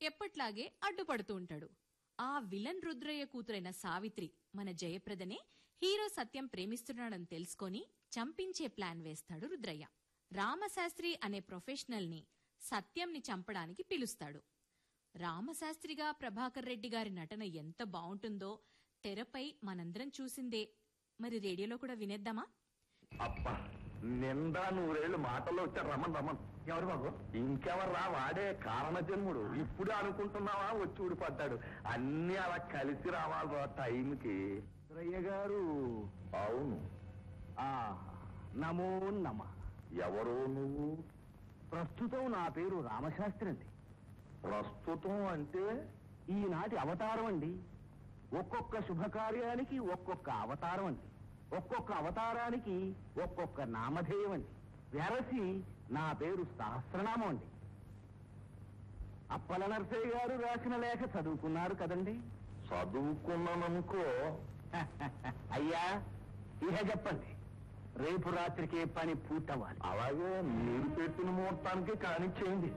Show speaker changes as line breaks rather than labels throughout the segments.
ఎప్పట్లాగే అడ్డుపడుతూ ఉంటాడు ఆ విలన్ రుద్రయ్య కూతురైన సావిత్రి మన జయప్రదనే హీరో సత్యం ప్రేమిస్తున్నాడని తెలుసుకొని చంపించే ప్లాన్ వేస్తాడు రుద్రయ్య రామశాస్త్రి అనే ప్రొఫెషనల్ ని సత్యంని చంపడానికి పిలుస్తాడు రామశాస్త్రిగా ప్రభాకర్ రెడ్డి గారి నటన ఎంత బావుంటుందో తెరపై మనందరం చూసిందే మరి రేడియోలో కూడా వినేద్దామా
అబ్బా నిండా నూరేళ్లు మాటల్లో వచ్చారు రమన్ రమన్ ఎవరు బాబు ఇంకెవర్రా వాడే కారణ జన్ముడు ఇప్పుడు అనుకుంటున్నావా వచ్చి ఊడిపడ్డాడు అన్ని అలా కలిసి రావాలి రా టైంకి
రయ్య గారు
అవును
ఆ నమో నమ
ఎవరు నువ్వు
ప్రస్తుతం నా పేరు రామశాస్త్రి అండి
ప్రస్తుతం అంటే
ఈనాటి అవతారం అండి ఒక్కొక్క శుభకార్యానికి ఒక్కొక్క అవతారం అండి ఒక్కొక్క అవతారానికి ఒక్కొక్క నామధేయం అండి వెరసి నా పేరు సహస్రనామం అండి అప్పల నరసయ్య గారు రాసిన లేఖ చదువుకున్నారు కదండి
చదువుకున్నాననుకో
అయ్యా ఇహ చెప్పండి రేపు రాత్రికే పని పూర్తవ్వాలి
అలాగే మీరు పెట్టిన ముహూర్తానికి కానిచ్చేయండి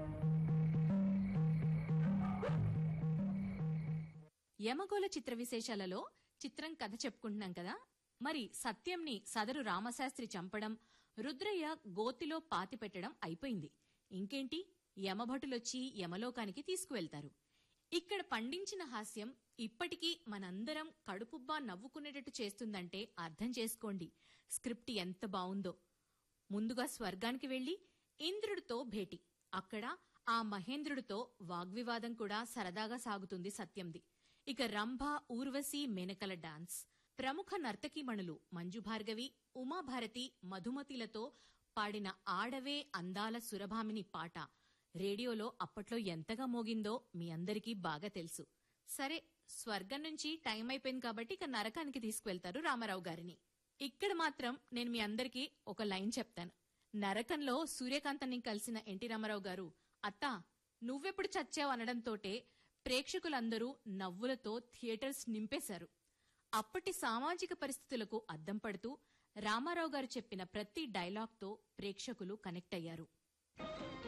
యమగోళ చిత్ర విశేషాలలో చిత్రం కథ చెప్పుకుంటున్నాం కదా మరి సత్యంని సదరు రామశాస్త్రి చంపడం రుద్రయ్య గోతిలో పాతి పెట్టడం అయిపోయింది ఇంకేంటి యమభటులొచ్చి యమలోకానికి తీసుకువెళ్తారు ఇక్కడ పండించిన హాస్యం ఇప్పటికీ మనందరం కడుపుబ్బా నవ్వుకునేటట్టు చేస్తుందంటే అర్థం చేసుకోండి స్క్రిప్ట్ ఎంత బావుందో ముందుగా స్వర్గానికి వెళ్లి ఇంద్రుడితో భేటీ అక్కడ ఆ మహేంద్రుడితో వాగ్వివాదం కూడా సరదాగా సాగుతుంది సత్యంది ఇక రంభ ఊర్వశి మేనకల డాన్స్ ప్రముఖ నర్తకీమణులు మంజు భార్గవి ఉమాభారతి మధుమతిలతో పాడిన ఆడవే అందాల సురభామిని పాట రేడియోలో అప్పట్లో ఎంతగా మోగిందో మీ అందరికీ బాగా తెలుసు సరే స్వర్గం నుంచి టైం అయిపోయింది కాబట్టి ఇక నరకానికి తీసుకువెళ్తారు రామారావు గారిని ఇక్కడ మాత్రం నేను మీ అందరికీ ఒక లైన్ చెప్తాను నరకంలో సూర్యకాంతని కలిసిన ఎన్టీ రామారావు గారు అత్తా నువ్వెప్పుడు చచ్చావు అనడంతోటే ప్రేక్షకులందరూ నవ్వులతో థియేటర్స్ నింపేశారు అప్పటి సామాజిక పరిస్థితులకు అద్దం పడుతూ రామారావు గారు చెప్పిన ప్రతి డైలాగ్తో ప్రేక్షకులు కనెక్ట్ అయ్యారు